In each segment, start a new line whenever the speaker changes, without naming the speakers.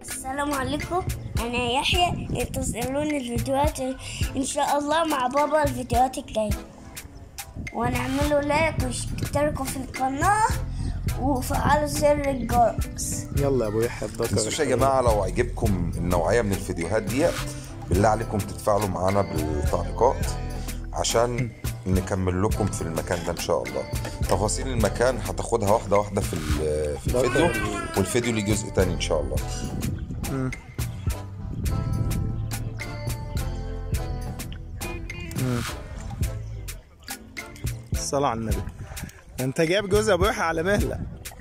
السلام عليكم انا يحيى انتظروني الفيديوهات ان شاء الله مع بابا الفيديوهات الجايه ونعملوا لايك واشتركوا في القناه وفعلوا زر الجرس
يلا يا ابو يحيى الذكر
تنسوش يا جماعه لو عجبكم النوعيه من الفيديوهات ديت بالله عليكم تتفاعلوا معانا بالتعليقات عشان نكمل لكم في المكان ده ان شاء الله تفاصيل المكان هتاخدها واحده واحده في ال- في الفيديو والفيديو ليه جزء تاني ان شاء الله
الصلاة على النبي ده انت جايب جوز ابو يحيى على مهلة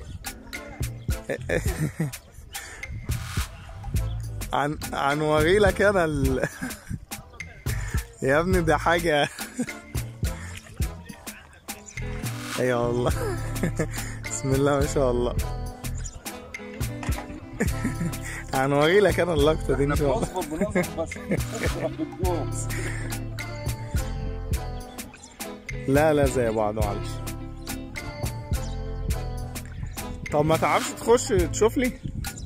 عن عن لك انا ال... يا ابني ده حاجة ايوه والله بسم الله ما شاء الله هنوري لك انا اللقطة دي ان شاء الله لا لا زي بعض معلش طب ما تعرفش تخش تشوف لي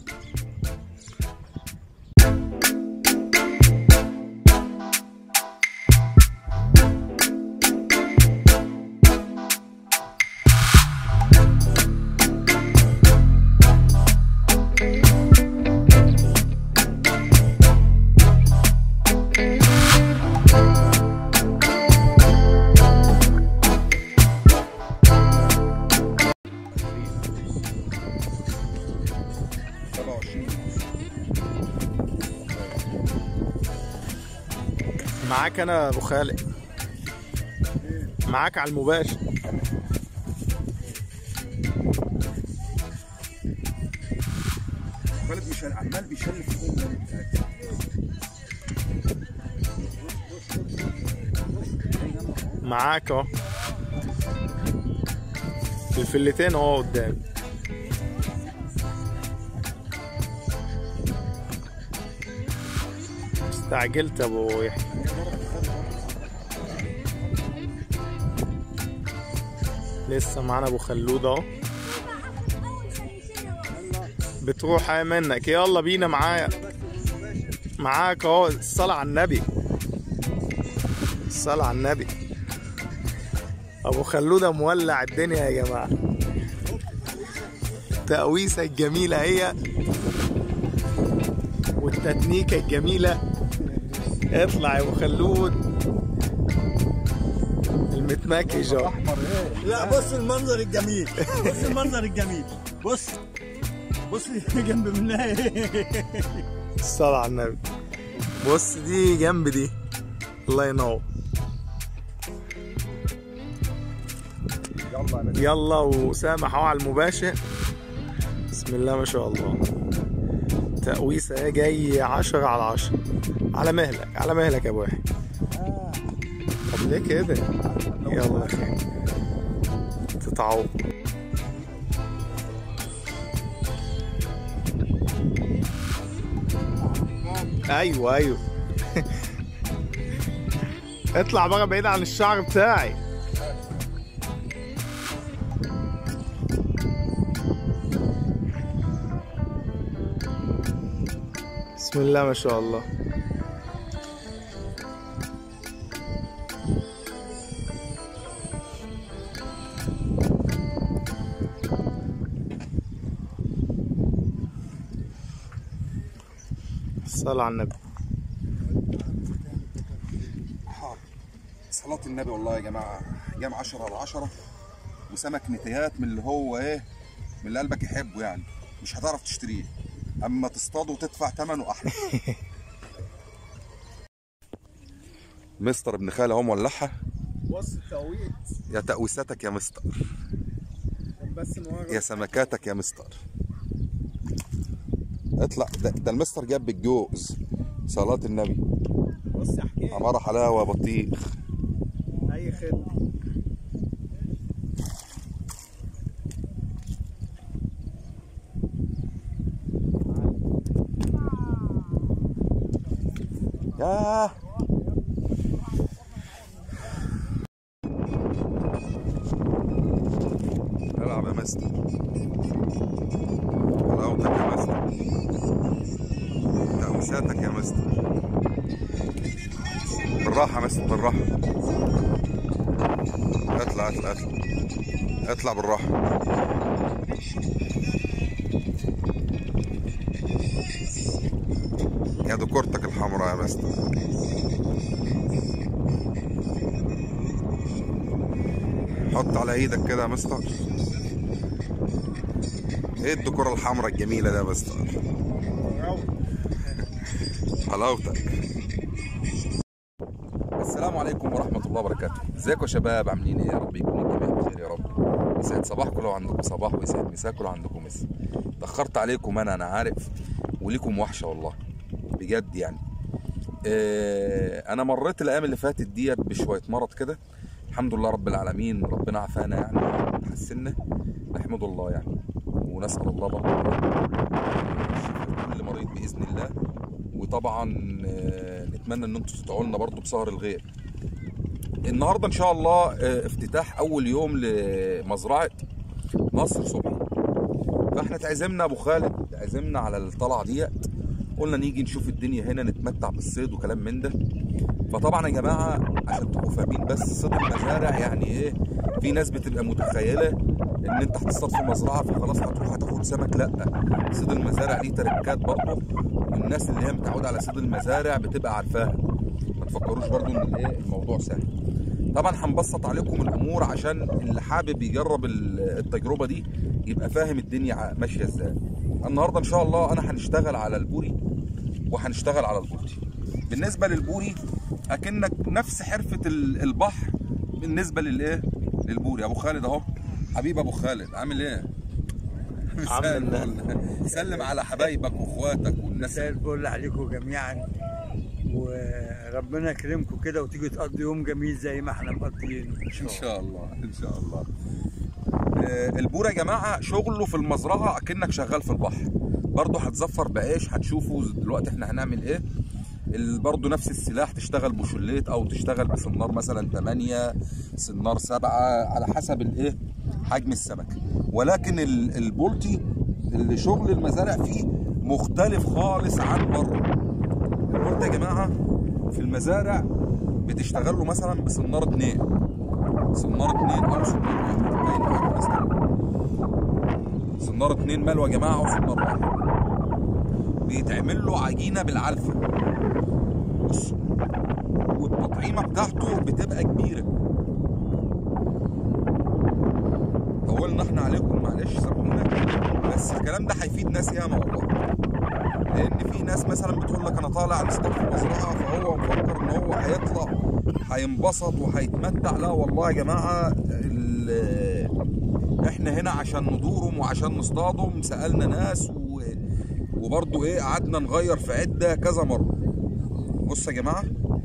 معاك انا ابو خالق معاك على المباشر
خالد مش عمال بيشلف في الأم بتاعتي.
معاك اهو الفلتين اهو قدام استعجلت يا ابو يحيى لسه معانا ابو خلود اهو بتروح ايه منك يلا بينا معايا معاك اهو الصلاة على النبي الصلاة على النبي ابو خلودة مولع الدنيا يا جماعة التقويسة الجميلة هي والتتنيكة الجميلة اطلع يا ابو خلود المتمكج اهو
لا بص المنظر الجميل بص المنظر الجميل بص بص جنب منها ايه
الصلاة على النبي بص دي جنب دي الله ينور يلا وسامح اهو على المباشر بسم الله ما شاء الله تقويسة اهي جاي عشرة على عشرة على مهلك على مهلك يا ابو يحيى طب ليه كده يلا يا اخي تتعوض ايوه ايوه اطلع بقى بعيد عن الشعر بتاعي بسم الله ما شاء الله الصلاة على النبي
صلاة النبي والله يا جماعة جام 10 على 10 وسمك نتيات من اللي هو ايه من اللي قلبك يحبه يعني مش هتعرف تشتريه اما تصطاده وتدفع ثمنه احلى مستر ابن خالي اهو مولعها
بص التقويت
يا تقويساتك يا مستر
بس مورد
يا سمكاتك يا مستر اطلع ده, ده المستر جاب بالجوز صلاة النبي
بص يا حكاية
عمارة حلاوة بطيخ
اي خدمة
ياه العب يا مستر حلاوتك يا مستر لمساتك يا مستر بالراحة يا مستر بالراحة اطلع اطلع اطلع اطلع بالراحة يا دكورتك الحمراء يا مستر حط على ايدك كده يا مستر ايه الديكور الحمراء الجميلة ده يا مستر حلاوتك السلام عليكم ورحمة الله وبركاته ازيكم يا شباب عاملين ايه يا رب يكون الجميع بخير يا رب يسعد صباحكم لو عندكم صباح ويسعد مساكم لو عندكم مسا تأخرت عليكم انا انا عارف وليكم وحشة والله بجد يعني اه انا مريت الايام اللي فاتت ديت بشوية مرض كده الحمد لله رب العالمين ربنا عافانا يعني حسنا نحمد الله يعني ونسأل الله برضه الشفاء لكل مريض بإذن الله وطبعا آه، نتمنى ان انتم تدعوا لنا برضه بسهر الغير النهارده ان شاء الله آه، افتتاح اول يوم لمزرعه نصر صبحي فاحنا اتعزمنا ابو خالد عزمنا على الطلعه ديت قلنا نيجي نشوف الدنيا هنا نتمتع بالصيد وكلام من ده فطبعا يا جماعه عشان تبقوا فاهمين بس صيد المزارع يعني ايه في ناس بتبقى متخيله ان انت هتصطاد في مزرعه فخلاص هتروح هتاخد سمك لا صيد المزارع ليه تركات برضه والناس اللي هي متعوده على صيد المزارع بتبقى عارفاها ما تفكروش برضه ان الايه الموضوع سهل طبعا هنبسط عليكم الامور عشان اللي حابب يجرب ال- التجربه دي يبقى فاهم الدنيا ع- ماشيه ازاي النهارده ان شاء الله انا هنشتغل على البوري وهنشتغل على البلطي بالنسبه للبوري اكنك نفس حرفه ال- البحر بالنسبه للايه للبوري ابو خالد اهو حبيب ابو خالد عامل ايه
عامل
مساء- سلم على حبايبك واخواتك والناس
مساء الفل عليكم جميعا وربنا يكرمكم كده وتيجوا تقضوا يوم جميل زي ما احنا مقضيينه
ان شاء الله ان شاء الله آه، البورة يا جماعة شغله في المزرعة أكنك شغال في البحر برضه هتزفر بعيش هتشوفوا دلوقتي احنا هنعمل ايه ال- برضه نفس السلاح تشتغل بشليت او تشتغل بسنار مثلا 8 سنار 7 على حسب الايه حجم السمك ولكن ال- البولتي اللي شغل المزارع فيه مختلف خالص عن بره البولتي يا جماعة في المزارع بتشتغل له مثلا بسنار 2 سنارة اتنين أو سنارة واحد باين معاكم بس سنارة اتنين ملوى يا جماعة وسنارة واحد بيتعمل له عجينة بالعلفة بص والتطعيمة بتاعته بتبقى كبيرة طولنا احنا عليكم معلش سامحونا بس الكلام ده هيفيد ناس ياما والله لان في ناس مثلا بتقول لك انا طالع نصطاد في المزرعه فهو مفكر ان هو هيطلع هينبسط وهيتمتع لا والله يا جماعه ال- احنا هنا عشان ندورهم وعشان نصطادهم سالنا ناس و... وبرضه ايه قعدنا نغير في عده كذا مره بص يا جماعه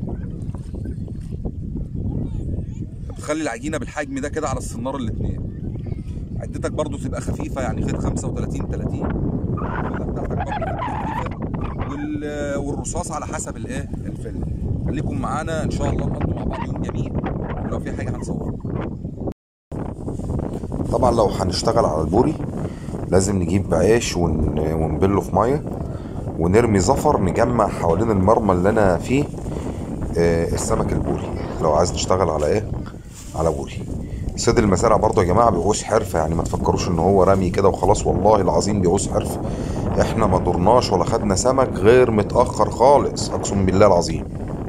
بتخلي العجينه بالحجم ده كده على السنار الاثنين عدتك برضو تبقى خفيفه يعني خيط 35 30 الفله بتاعتك برضو تبقى خفيفه وال- والرصاص على حسب الايه الفله خليكم معانا ان شاء الله نقضوا مع بعض يوم جميل ولو في حاجه هنصورها
طبعا لو هنشتغل على البوري لازم نجيب عيش ون... ونبله في ميه ونرمي زفر نجمع حوالين المرمى اللي انا فيه آه، السمك البوري لو عايز نشتغل على ايه على بوري صيد المزارع برضه يا جماعه بيعوز حرفه يعني ما تفكروش ان هو رمي كده وخلاص والله العظيم بيعوز حرفه احنا ما دورناش ولا خدنا سمك غير متاخر خالص اقسم بالله العظيم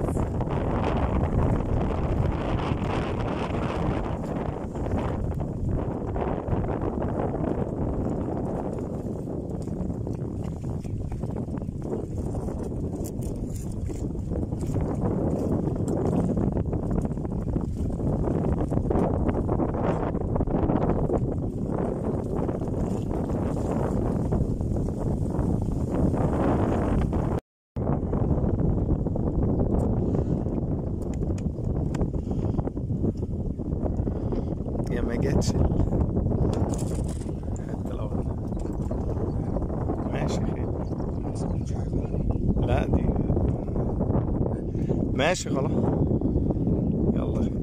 يا ما جاتش ال- الحته الاول ماشي خير لا دي ماشي خلاص يلا خير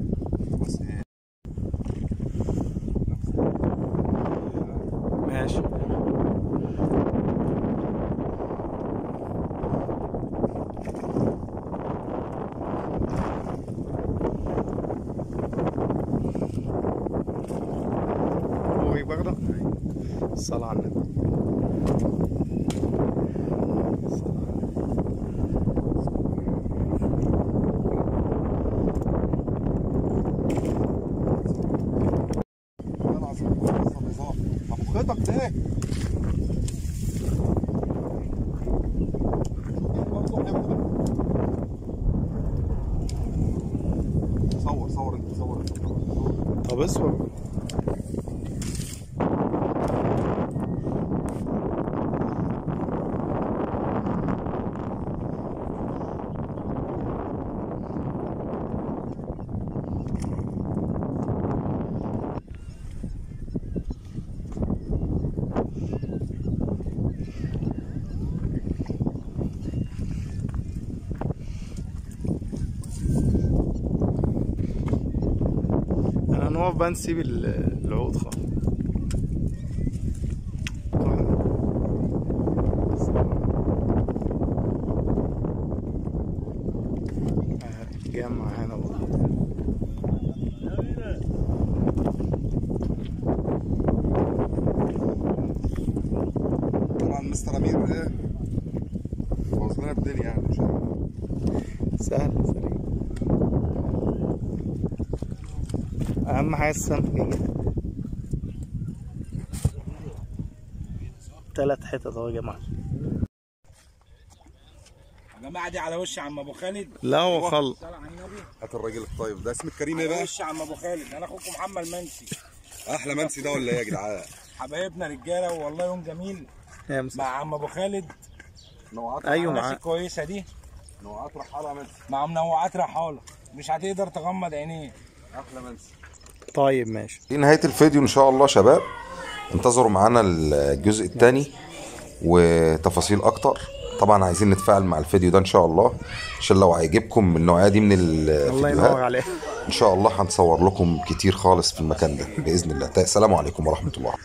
ماشي الصلاة على النبي
ابو خيطك ده صور صور انت صور انت
طب اصبر انا نقف بقى نسيب ال- العود خالص جمع هنا برضه
طبعا مستر امير ايه بوظ لنا الدنيا يعني مش عارف.
سهل سريع اهم حاجه السمك يجي تلات حتت اهو يا جماعه
يا جماعه دي على وش عم ابو خالد
لا هو خل
صلى على النبي
هات الراجل الطيب ده اسم الكريم ايه
على
بقى؟
وش عم ابو خالد انا اخوكم محمد منسي
احلى منسي ده ولا ايه يا جدعان؟
حبايبنا رجاله والله يوم جميل
يا مسا.
مع عم ابو خالد
نوعات
ايوه
الناس
معاه
الكويسه دي
نوعات رحاله منسي
مع منوعات رحاله مش هتقدر تغمض عينيه
احلى منسي
طيب ماشي
في نهاية الفيديو إن شاء الله شباب انتظروا معانا الجزء الثاني وتفاصيل أكتر طبعا عايزين نتفاعل مع الفيديو ده إن شاء الله عشان لو هيجيبكم من النوعية دي من
الله ينور
الفيديوهات
عليك
إن شاء الله هنصور لكم كتير خالص في المكان ده بإذن الله السلام عليكم ورحمة الله